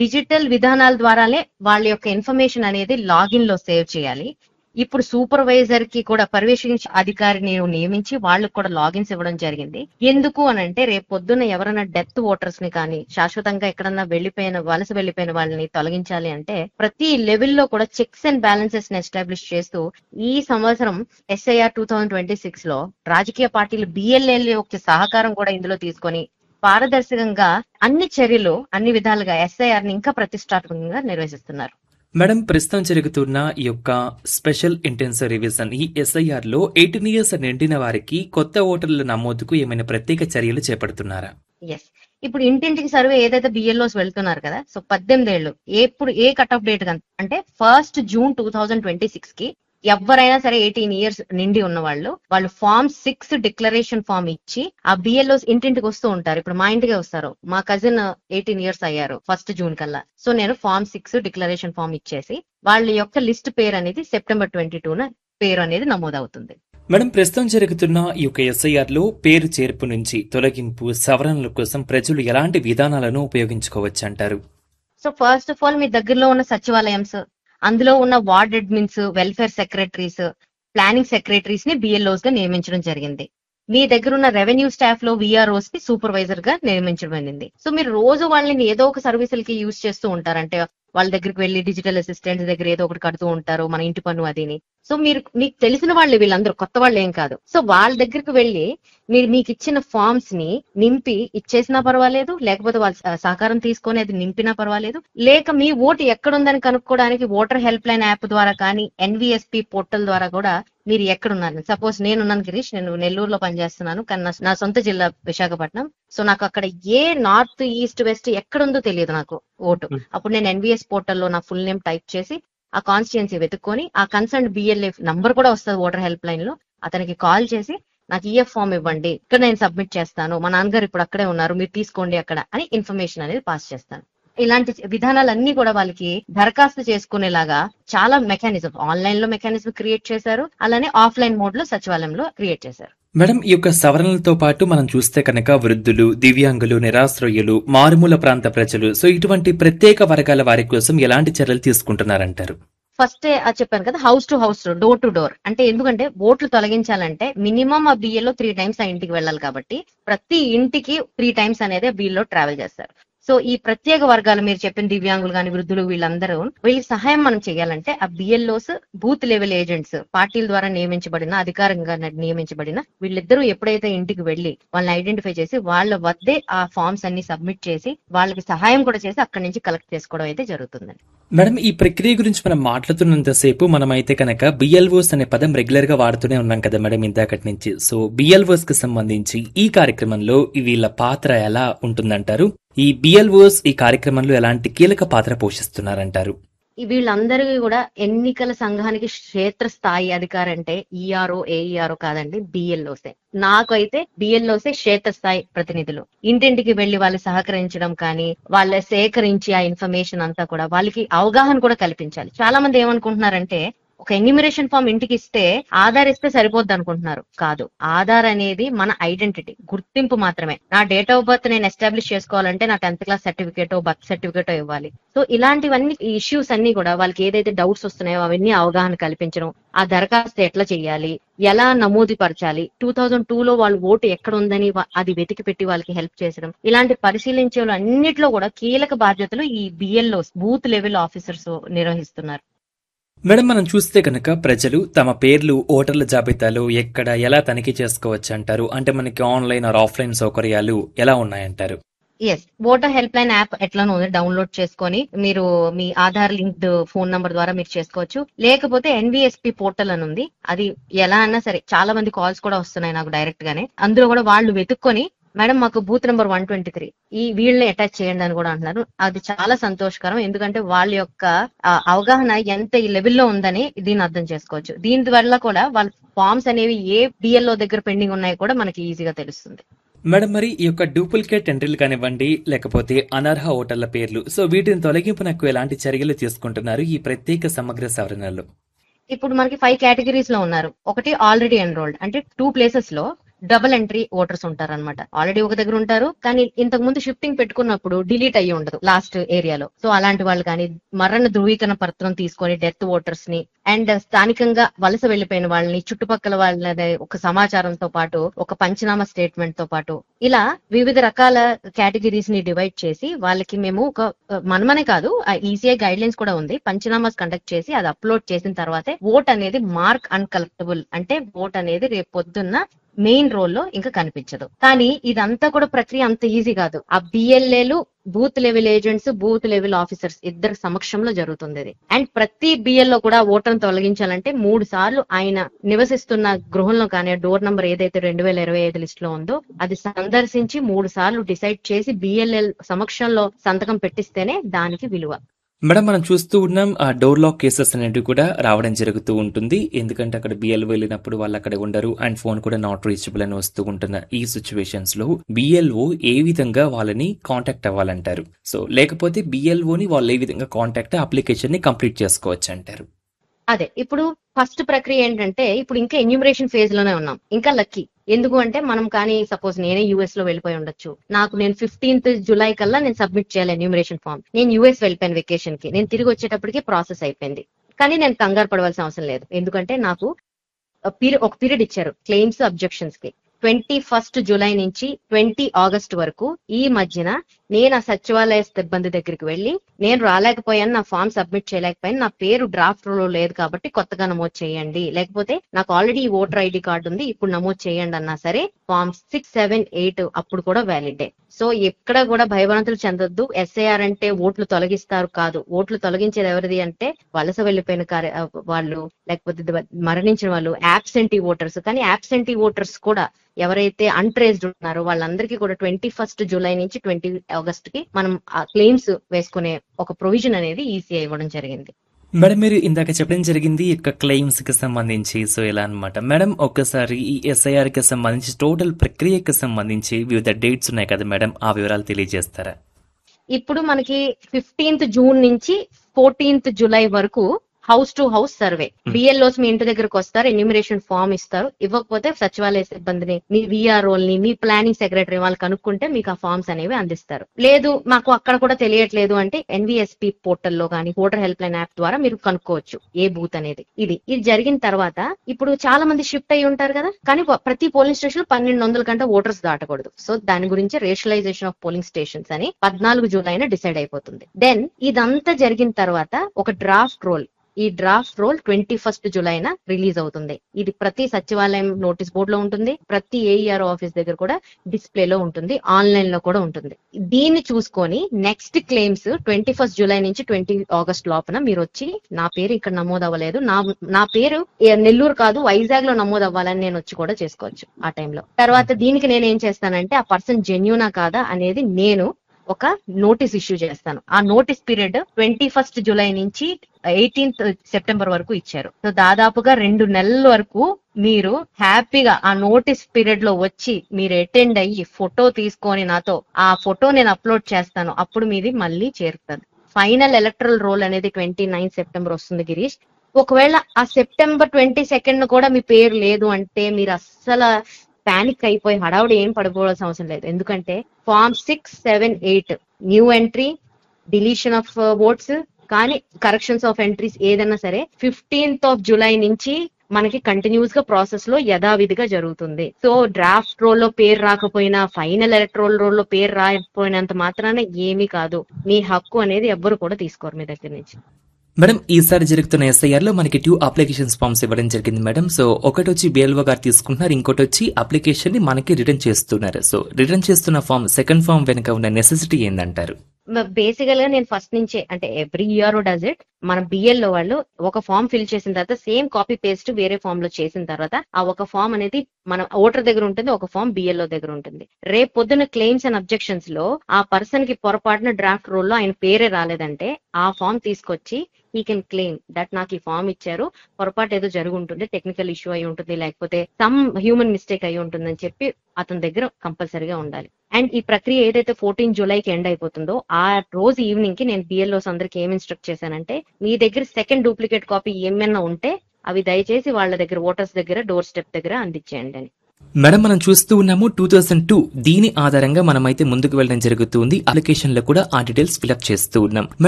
Digital విధానాల ద్వారానే వాళ్ళ యొక్క ఇన్ఫర్మేషన్ అనేది లాగిన్ లో సేవ్ చేయాలి ఇప్పుడు సూపర్వైజర్ కి కూడా పర్యవేక్షించే అధికారిని నియమించి వాళ్ళకి కూడా లాగిన్స్ ఇవ్వడం జరిగింది ఎందుకు అని అంటే రేపు పొద్దున్న ఎవరైనా డెత్ ఓటర్స్ ని కానీ శాశ్వతంగా ఎక్కడన్నా వెళ్లిపోయిన వలస వెళ్లిపోయిన వాళ్ళని తొలగించాలి అంటే ప్రతి లెవెల్లో కూడా చెక్స్ అండ్ బ్యాలెన్సెస్ ని ఎస్టాబ్లిష్ చేస్తూ ఈ సంవత్సరం SIR two thousand twenty six లో రాజకీయ పార్టీలు బిఎల్ఎల్ యొక్క సహకారం కూడా ఇందులో తీసుకొని పారదర్శకంగా అన్ని చర్యలు అన్ని విధాలుగా ఎస్ఐఆర్ ని ఇంకా ప్రతిష్టాత్మకంగా నిర్వహిస్తున్నారు మేడం ప్రస్తుతం జరుగుతున్న ఈ యొక్క స్పెషల్ ఇంటెన్సివ్ రివిజన్ ఈ ఎస్ఐఆర్ లో ఎయిటీన్ ఇయర్స్ నిండిన వారికి కొత్త ఓటర్ల నమోదుకు ఏమైనా ప్రత్యేక చర్యలు చేపడుతున్నారా ఎస్ ఇప్పుడు ఇంటింటికి సర్వే ఏదైతే బిఎల్ఓస్ వెళ్తున్నారు కదా సో పద్దెనిమిది ఏళ్ళు ఎప్పుడు ఏ కట్ ఆఫ్ డేట్ అంటే first June two thousand twenty six కి ఎవరైనా సరే ఎయిటీన్ ఇయర్స్ నిండి ఉన్న వాళ్ళు వాళ్ళు ఫామ్ సిక్స్ డిక్లరేషన్ ఫామ్ ఇచ్చి ఆ బిఎల్ఓస్ ఇంటింటికి వస్తూ ఉంటారు ఇప్పుడు మా ఇంటికి వస్తారు మా కజిన్ ఎయిటీన్ ఇయర్స్ అయ్యారు ఫస్ట్ జూన్ కల్లా సో నేను ఫామ్ సిక్స్ డిక్లరేషన్ ఫామ్ ఇచ్చేసి వాళ్ళ యొక్క లిస్ట్ పేరు అనేది సెప్టెంబర్ ట్వంటీ టూన పేరు అనేది నమోదవుతుంది మేడం ప్రస్తుతం జరుగుతున్న ఈ యొక్క ఎస్ఐఆర్ లో పేరు చేర్పు నుంచి తొలగింపు సవరణల కోసం ప్రజలు ఎలాంటి విధానాలను ఉపయోగించుకోవచ్చు అంటారు సో ఫస్ట్ ఆఫ్ ఆల్ మీ దగ్గరలో ఉన్న సచివాలయంస్ అందులో ఉన్న ward admins welfare secretaries planning secretaries ని బిఎల్ఓస్ గా నియమించడం జరిగింది మీ దగ్గర ఉన్న రెవెన్యూ స్టాఫ్ లో విఆర్ఓస్ కి సూపర్వైజర్ గా నియమించడం జరిగింది సో మీరు రోజు వాళ్ళని ఏదో ఒక సర్వీసులకి యూజ్ చేస్తూ ఉంటారంటే వాళ్ళ దగ్గరికి వెళ్ళి డిజిటల్ అసిస్టెంట్ దగ్గర ఏదో ఒకటి కడుతూ ఉంటారు మన ఇంటి పన్ను అదిని సో మీరు మీకు తెలిసిన వాళ్ళు వీళ్ళందరూ కొత్త వాళ్ళు ఏం కాదు సో వాళ్ళ దగ్గరికి వెళ్ళి మీరు మీకు ఇచ్చిన ఫామ్స్ ని నింపి ఇచ్చేసినా పర్వాలేదు లేకపోతే వాళ్ళ స- సహకారం తీసుకొని అది నింపినా పర్వాలేదు లేక మీ ఓటు ఎక్కడుందని కనుక్కోవడానికి ఓటర్ హెల్ప్ లైన్ యాప్ ద్వారా కానీ ఎన్విఎస్పి పోర్టల్ ద్వారా కూడా మీరు ఎక్కడున్నారు సపోజ్ నేనున్నాను గిరీష్ నేను నెల్లూరులో పనిచేస్తున్నాను కానీ నా- నా సొంత జిల్లా విశాఖపట్నం సో నాకు అక్కడ ఏ నార్త్ ఈస్ట్ వెస్ట్ ఎక్కడుందో తెలియదు నాకు ఓటు Hmm. అప్పుడు నేను ఎన్విఎస్ పోర్టల్లో నా ఫుల్ నేమ్ టైప్ చేసి ఆ కాన్స్టిట్యున్సీ వెతుక్కొని ఆ కన్సర్న్ బిఎల్ఏ నంబర్ కూడా వస్తుంది ఓటర్ హెల్ప్ లైన్ లో అతనికి కాల్ చేసి నాకు ఈఎఫ్ ఫామ్ ఇవ్వండి ఇక్కడ నేను సబ్మిట్ చేస్తాను మా నాన్నగారు ఇప్పుడు అక్కడే ఉన్నారు మీరు తీసుకోండి అక్కడ అని ఇన్ఫర్మేషన్ అనేది పాస్ చేస్తాను ఇలాంటి విధానాలన్నీ కూడా వాళ్ళకి దరఖాస్తు చేసుకునేలాగా చాలా మెకానిజం ఆన్లైన్ లో మెకానిజం క్రియేట్ చేశారు అలానే ఆఫ్లైన్ మోడ్ లో సచివాలయంలో క్రియేట్ చేశారు మేడం ఈ యొక్క సవరణలతో పాటు మనం చూస్తే కనుక వృద్ధులు దివ్యాంగులు నిరాశ్రయులు మారుమూల ప్రాంత ప్రజలు సో ఇటువంటి ప్రత్యేక వర్గాల వారి కోసం ఎలాంటి చర్యలు తీసుకుంటున్నారంటారు ఫస్ట్ అది చెప్పాను కదా house to house door to door అంటే ఎందుకంటే ఓట్లు తొలగించాలంటే మినిమం ఆ బియ్యలో త్రీ టైమ్స్ ఆ ఇంటికి వెళ్ళాలి కాబట్టి ప్రతి ఇంటికి త్రీ టైమ్స్ అనేది ఆ బియ్యలో ట్రావెల్ చేస్తారు సో ఈ ప్రత్యేక వర్గాలు మీరు చెప్పిన దివ్యాంగులు కానీ వృద్ధులు వీళ్ళందరూ వీళ్ళకి సహాయం మనం చేయాలంటే ఆ బిఎల్ఓస్ బూత్ లెవెల్ ఏజెంట్స్ పార్టీల ద్వారా నియమించబడిన అధికారంగా న- నియమించబడిన వీళ్ళిద్దరూ ఎప్పుడైతే ఇంటికి వెళ్లి వాళ్ళని ఐడెంటిఫై చేసి వాళ్ళ వద్దే ఆ ఫామ్స్ అన్ని సబ్మిట్ చేసి వాళ్ళకి సహాయం కూడా చేసి అక్కడి నుంచి కలెక్ట్ చేసుకోవడం అయితే జరుగుతుందండి మేడం ఈ ప్రక్రియ గురించి మనం మాట్లాడుతున్నంతసేపు మనమైతే కనుక బిఎల్ఓస్ అనే పదం రెగ్యులర్ గా వాడుతూనే ఉన్నాం కదా మేడం ఇందాకటి నుంచి సో బిఎల్ఓస్ కి సంబంధించి ఈ కార్యక్రమంలో వీళ్ళ పాత్ర ఎలా ఉంటుందంటారు ఈ బిఎల్ఓస్ ఈ కార్యక్రమంలో ఎలాంటి కీలక పాత్ర పోషిస్తున్నారంటారు ఈ వీళ్ళందరికీ కూడా ఎన్నికల సంఘానికి క్షేత్ర స్థాయి అధికారి అంటే ఈఆర్ఓ ఏఈఆర్ఓ కాదండి బిఎల్ఓసే నాకు అయితే బిఎల్ఓసే క్షేత్ర స్థాయి ప్రతినిధులు ఇంటింటికి వెళ్లి వాళ్ళు సహకరించడం కానీ వాళ్ళ సేకరించి ఆ ఇన్ఫర్మేషన్ అంతా కూడా వాళ్ళకి అవగాహన కూడా కల్పించాలి చాలా మంది ఏమనుకుంటున్నారంటే ఒక ఎన్యూమరేషన్ ఫామ్ ఇంటికి ఇస్తే ఆధార్ ఇస్తే సరిపోద్ది అనుకుంటున్నారు కాదు ఆధార్ అనేది మన ఐడెంటిటీ గుర్తింపు మాత్రమే నా డేట్ ఆఫ్ బర్త్ నేను ఎస్టాబ్లిష్ చేసుకోవాలంటే నా టెన్త్ క్లాస్ సర్టిఫికేటో బర్త్ సర్టిఫికేటో ఇవ్వాలి సో ఇలాంటివన్నీ ఇష్యూస్ అన్ని కూడా వాళ్ళకి ఏదైతే డౌట్స్ వస్తున్నాయో అవన్నీ అవగాహన కల్పించడం ఆ దరఖాస్తు ఎట్లా చేయాలి ఎలా నమోదు పరచాలి టూ థౌజండ్ టూ లో వాళ్ళు ఓటు ఎక్కడ ఉందని వా- అది వెతికి పెట్టి వాళ్ళకి హెల్ప్ చేసడం ఇలాంటి పరిశీలించే అన్నిట్లో కూడా కీలక బాధ్యతలు ఈ బిఎల్ఓ బూత్ లెవెల్ ఆఫీసర్స్ నిర్వహిస్తున్నారు మేడం మనం చూస్తే కనుక ప్రజలు తమ పేర్లు ఓటర్ల జాబితాలో ఎక్కడ ఎలా తనిఖీ చేసుకోవచ్చు అంటారు అంటే మనకి ఆన్లైన్ ఆర్ ఆఫ్లైన్ సౌకర్యాలు ఎలా ఉన్నాయంటారు yes voter helpline app ఎట్లానో ఉంది డౌన్లోడ్ చేసుకొని మీరు మీ ఆధార్ లింక్డ్ ఫోన్ నంబర్ ద్వారా మీరు చేసుకోవచ్చు లేకపోతే ఎన్విఎస్పి పోర్టల్ అని ఉంది అది ఎలా అన్నా సరే చాలా మంది కాల్స్ కూడా వస్తున్నాయి నాకు డైరెక్ట్ గానే అందులో కూడా వాళ్ళు వెతుక్కొని మేడం మాకు booth number one twenty three ఈ వీళ్ళని అటాచ్ చేయండి అని కూడా అంటున్నారు అది చాలా సంతోషకరం ఎందుకంటే వాళ్ళ యొక్క ఆ, అవగాహన ఎంత ఈ లెవెల్లో ఉందని దీన్ని అర్థం చేసుకోవచ్చు దీని వల్ల కూడా వాళ్ళ ఫామ్స్ అనేవి ఏ బిఎల్ఓ దగ్గర పెండింగ్ ఉన్నాయో కూడా మనకి ఈజీగా తెలుస్తుంది మేడం మరి ఈ యొక్క డూప్లికేట్ ఎంట్రీలు కానివ్వండి లేకపోతే అనర్హ ఓటర్ల పేర్లు సో వీటిని తొలగింపునకు ఎలాంటి చర్యలు తీసుకుంటున్నారు ఈ ప్రత్యేక సమగ్ర సవరణలో ఇప్పుడు మనకి ఫైవ్ కేటగిరీస్ లో ఉన్నారు ఒకటి ఆల్రెడీ ఎన్రోల్డ్ అంటే టూ ప్లేసెస్ లో డబుల్ ఎంట్రీ ఓటర్స్ ఉంటారు అనమాట ఆల్రెడీ ఒక దగ్గర ఉంటారు కానీ ఇంతకు ముందు షిఫ్టింగ్ పెట్టుకున్నప్పుడు డిలీట్ అయ్యి ఉండదు లాస్ట్ ఏరియాలో సో అలాంటి వాళ్ళు కానీ మరణ ధృవీకరణ పత్రం తీసుకొని డెత్ ఓటర్స్ ని అండ్ స్థానికంగా వలస వెళ్లిపోయిన వాళ్ళని చుట్టుపక్కల వాళ్ళని ఒక సమాచారంతో పాటు ఒక పంచనామా స్టేట్మెంట్ తో పాటు ఇలా వివిధ రకాల కేటగిరీస్ ని డివైడ్ చేసి వాళ్ళకి మేము ఒక మనమనే కాదు ఈసీఐ గైడ్ లైన్స్ కూడా ఉంది పంచనామాస్ కండక్ట్ చేసి అది అప్లోడ్ చేసిన తర్వాతే ఓట్ అనేది మార్క్ అన్కలెక్టబుల్ అంటే ఓట్ అనేది రేపు పొద్దున్న మెయిన్ రోల్లో ఇంకా కనిపించదు కానీ ఇదంతా కూడా ప్రక్రియ అంత ఈజీ కాదు ఆ బిఎల్ఏలు booth level agents booth level officers ఇద్దరు సమక్షంలో జరుగుతుంది ఇది అండ్ ప్రతి బిఎల్ లో కూడా ఓటర్ను తొలగించాలంటే మూడు సార్లు ఆయన నివసిస్తున్న గృహంలో కానీ డోర్ నంబర్ ఏదైతే రెండు వేల ఇరవై ఐదు లిస్ట్ లో ఉందో అది సందర్శించి మూడు సార్లు డిసైడ్ చేసి బిఎల్ఎల్ సమక్షంలో సంతకం పెట్టిస్తేనే దానికి విలువ మేడం మనం చూస్తూ ఉన్నాం ఆ డోర్ లాక్ కేసెస్ అనేటివి కూడా రావడం జరుగుతూ ఉంటుంది ఎందుకంటే అక్కడ బిఎల్ వెళ్ళినప్పుడు వాళ్ళు అక్కడ ఉండరు అండ్ ఫోన్ కూడా నాట్ రీచబుల్ అని వస్తూ ఉంటున్న ఈ సిచ్యువేషన్స్ లో బిఎల్ఓ ఏ విధంగా వాళ్ళని కాంటాక్ట్ అవ్వాలంటారు సో లేకపోతే బిఎల్ఓని వాళ్ళు ఏ విధంగా కాంటాక్ట్ అప్లికేషన్ ని కంప్లీట్ చేసుకోవచ్చు అంటారు అదే ఇప్పుడు ఫస్ట్ ప్రక్రియ ఏంటంటే ఇప్పుడు ఇంకా ఎన్యూమరేషన్ ఫేజ్ లోనే ఉన్నాం ఇంకా లక్కీ ఎందుకు అంటే మనం కానీ సపోజ్ నేనే యూఎస్ లో వెళ్ళిపోయి ఉండొచ్చు నాకు నేను ఫిఫ్టీన్త్ జూలై కల్లా నేను సబ్మిట్ చేయాలి ఎన్యూమరేషన్ ఫామ్ నేను యూఎస్ వెళ్ళిపోయాను వెకేషన్ కి నేను తిరిగి వచ్చేటప్పటికి ప్రాసెస్ అయిపోయింది కానీ నేను కంగారు పడవలసిన అవసరం లేదు ఎందుకంటే నాకు పీరియడ్ ఒక పీరియడ్ ఇచ్చారు క్లెయిమ్స్ అబ్జెక్షన్స్ కి ట్వంటీ ఫస్ట్ జూలై నుంచి ట్వంటీ ఆగస్ట్ వరకు ఈ మధ్యన నేను ఆ సచివాలయ సిబ్బంది దగ్గరికి వెళ్ళి నేను రాలేకపోయాను నా ఫామ్ సబ్మిట్ చేయలేకపోయాను నా పేరు డ్రాఫ్ట్ లో లేదు కాబట్టి కొత్తగా నమోదు చేయండి లేకపోతే నాకు ఆల్రెడీ ఓటర్ ఐడి కార్డు ఉంది ఇప్పుడు నమోదు చేయండి అన్నా సరే ఫామ్ సిక్స్ సెవెన్ ఎయిట్ అప్పుడు కూడా వ్యాలిడే సో ఎక్కడ కూడా భయభ్రాంతులు చెందొద్దు ఎస్ఐఆర్ అంటే ఓట్లు తొలగిస్తారు కాదు ఓట్లు తొలగించేది ఎవరిది అంటే వలస వెళ్లిపోయిన కార్య వాళ్ళు లేకపోతే మరణించిన వాళ్ళు యాబ్సెంటీ ఓటర్స్ కానీ యాబ్సెంటీ ఓటర్స్ కూడా ఎవరైతే అన్ట్రేస్డ్ ఉన్నారో వాళ్ళందరికీ కూడా ట్వంటీ ఫస్ట్ జూలై నుంచి ట్వంటీ ఆగస్ట్ కి మనం ఆ క్లెయిమ్స్ వేసుకునే ఒక ప్రొవిజన్ అనేది ఈసీఐ ఇవ్వడం జరిగింది మేడం మీరు ఇందాక చెప్పడం జరిగింది ఇక క్లెయిమ్స్ కి సంబంధించి సో ఇలా అనమాట మేడం ఒక్కసారి ఈ ఎస్ఐఆర్ కి సంబంధించి టోటల్ ప్రక్రియకి సంబంధించి వివిధ డేట్స్ ఉన్నాయి కదా మేడం ఆ వివరాలు తెలియజేస్తారా ఇప్పుడు మనకి ఫిఫ్టీన్త్ జూన్ నుంచి ఫోర్టీన్త్ జూలై వరకు house to house survey BLOs మీ ఇంటి దగ్గరకు వస్తారు ఎన్యూమరేషన్ ఫామ్ ఇస్తారు ఇవ్వకపోతే సచివాలయ సిబ్బందిని మీ విఆర్ఓల్ని మీ ప్లానింగ్ సెక్రటరీ వాళ్ళు కనుక్కుంటే మీకు ఆ ఫామ్స్ అనేవి అందిస్తారు లేదు మాకు అక్కడ కూడా తెలియట్లేదు అంటే ఎన్విఎస్పి పోర్టల్లో కానీ ఓటర్ హెల్ప్ లైన్ యాప్ ద్వారా మీరు కనుక్కోవచ్చు ఏ బూత్ అనేది ఇది ఇది జరిగిన తర్వాత ఇప్పుడు చాలా మంది షిఫ్ట్ అయ్యి ఉంటారు కదా కానీ ప్రతి పోలింగ్ స్టేషన్ పన్నెండు వందల కంటే ఓటర్స్ దాటకూడదు సో దాని గురించి రేషనలైజేషన్ ఆఫ్ పోలింగ్ స్టేషన్స్ అని పద్నాలుగు జూలైన డిసైడ్ అయిపోతుంది దెన్ ఇదంతా జరిగిన తర్వాత ఒక డ్రాఫ్ట్ రోల్ ఈ డ్రాఫ్ట్ రోల్ ట్వంటీ ఫస్ట్ జులైన రిలీజ్ అవుతుంది ఇది ప్రతి సచివాలయం నోటీస్ బోర్డ్ లో ఉంటుంది ప్రతి ఏఈఆర్ ఆఫీస్ దగ్గర కూడా డిస్ప్లే లో ఉంటుంది ఆన్లైన్ లో కూడా ఉంటుంది దీన్ని చూసుకొని next claims twenty first July నుంచి ట్వంటీ ఆగస్ట్ లోపల మీరు వచ్చి నా పేరు ఇక్కడ నమోదు అవ్వలేదు నా నా పేరు నెల్లూరు కాదు వైజాగ్ లో నమోదు అవ్వాలని నేను వచ్చి కూడా చేసుకోవచ్చు ఆ టైంలో తర్వాత దీనికి నేను ఏం చేస్తానంటే ఆ పర్సన్ జెన్యునా కాదా అనేది నేను ఒక నోటీస్ ఇష్యూ చేస్తాను ఆ notice period twenty first July నుంచి ఎయిటీన్త్ సెప్టెంబర్ వరకు ఇచ్చారు సో దాదాపుగా రెండు నెలల వరకు మీరు హ్యాపీగా ఆ నోటీస్ పీరియడ్ లో వచ్చి మీరు అటెండ్ అయ్యి ఫోటో తీసుకొని నాతో ఆ ఫోటో నేను అప్లోడ్ చేస్తాను అప్పుడు మీది మళ్ళీ చేరుతుంది ఫైనల్ ఎలక్ట్రల్ రోల్ అనేది ట్వంటీ నైన్ సెప్టెంబర్ వస్తుంది గిరీష్ ఒకవేళ ఆ సెప్టెంబర్ ట్వంటీ సెకండ్ కూడా మీ పేరు లేదు అంటే మీరు అస్సలు పానిక్ అయిపోయి హడావుడి ఏం పడిపోవాల్సిన అవసరం లేదు ఎందుకంటే form six seven eight new entry deletion of votes కానీ కరెక్షన్స్ ఆఫ్ ఎంట్రీస్ ఏదైనా సరే ఫిఫ్టీన్త్ ఆఫ్ జూలై నుంచి మనకి కంటిన్యూస్ గా ప్రాసెస్ లో యథావిధిగా జరుగుతుంది సో డ్రాఫ్ట్ రోల్ లో పేరు రాకపోయినా ఫైనల్ ఎలక్ట్రోల్ రోల్ లో పేరు రాకపోయినంత మాత్రాన ఏమీ కాదు మీ హక్కు అనేది ఎవ్వరు కూడా తీసుకోరు మీ దగ్గర నుంచి మేడం ఈసారి జరుగుతున్న ఎస్ఐఆర్ లో మనకి టూ అప్లికేషన్స్ ఫామ్స్ ఇవ్వడం జరిగింది మేడం సో ఒకటి వచ్చి బిఎల్ఓ గారు తీసుకుంటున్నారు ఇంకోటి వచ్చి అప్లికేషన్ ని మనకి రిటర్న్ చేస్తున్నారు సో రిటర్న్ చేస్తున్న ఫామ్ సెకండ్ ఫామ్ వెనుక ఉన్న నెసెసిటీ ఏందంటారు బేసికల్ గా నేను ఫస్ట్ నుంచే అంటే ఎవ్రీ ఇయర్ డస్ ఇట్ మన బిఎల్ లో వాళ్ళు ఒక ఫామ్ ఫిల్ చేసిన తర్వాత సేమ్ కాపీ పేస్ట్ వేరే ఫామ్ లో చేసిన తర్వాత ఆ ఒక ఫామ్ అనేది మన ఓటర్ దగ్గర ఉంటుంది ఒక ఫామ్ బిఎల్ఓ దగ్గర ఉంటుంది రేపు పొద్దున క్లెయిమ్స్ అండ్ అబ్జెక్షన్స్ లో ఆ పర్సన్ కి పొరపాటున డ్రాఫ్ట్ రోల్ లో ఆయన పేరే రాలేదంటే ఆ ఫామ్ తీసుకొచ్చి ఈ కెన్ క్లెయిమ్ దట్ నాకు ఈ ఫామ్ ఇచ్చారు పొరపాటు ఏదో జరిగి ఉంటుంది టెక్నికల్ ఇష్యూ అయి ఉంటుంది లేకపోతే సమ్ హ్యూమన్ మిస్టేక్ అయి ఉంటుందని చెప్పి అతని దగ్గర కంపల్సరీగా ఉండాలి అండ్ ఈ ప్రక్రియ ఏదైతే ఫోర్టీన్ జూలైకి ఎండ్ అయిపోతుందో ఆ రోజు ఈవినింగ్ కి నేను బిఎల్ఓస్ అందరికి ఏం ఇన్స్ట్రక్ట్ చేశానంటే మీ దగ్గర సెకండ్ డూప్లికేట్ కాపీ ఏమైనా ఉంటే అవి దయచేసి వాళ్ళ దగ్గర ఓటర్స్ దగ్గర డోర్ స్టెప్ దగ్గర అందించేయండి అని మేడం మనం చూస్తూ ఉన్నాము టూ థౌసండ్ టూ దీని ఆధారంగా మనమైతే ముందుకు వెళ్ళడం జరుగుతుంది అప్లికేషన్ లో కూడా ఆ డీటెయిల్స్ ఫిల్అప్ చేస్తూ ఉన్నాం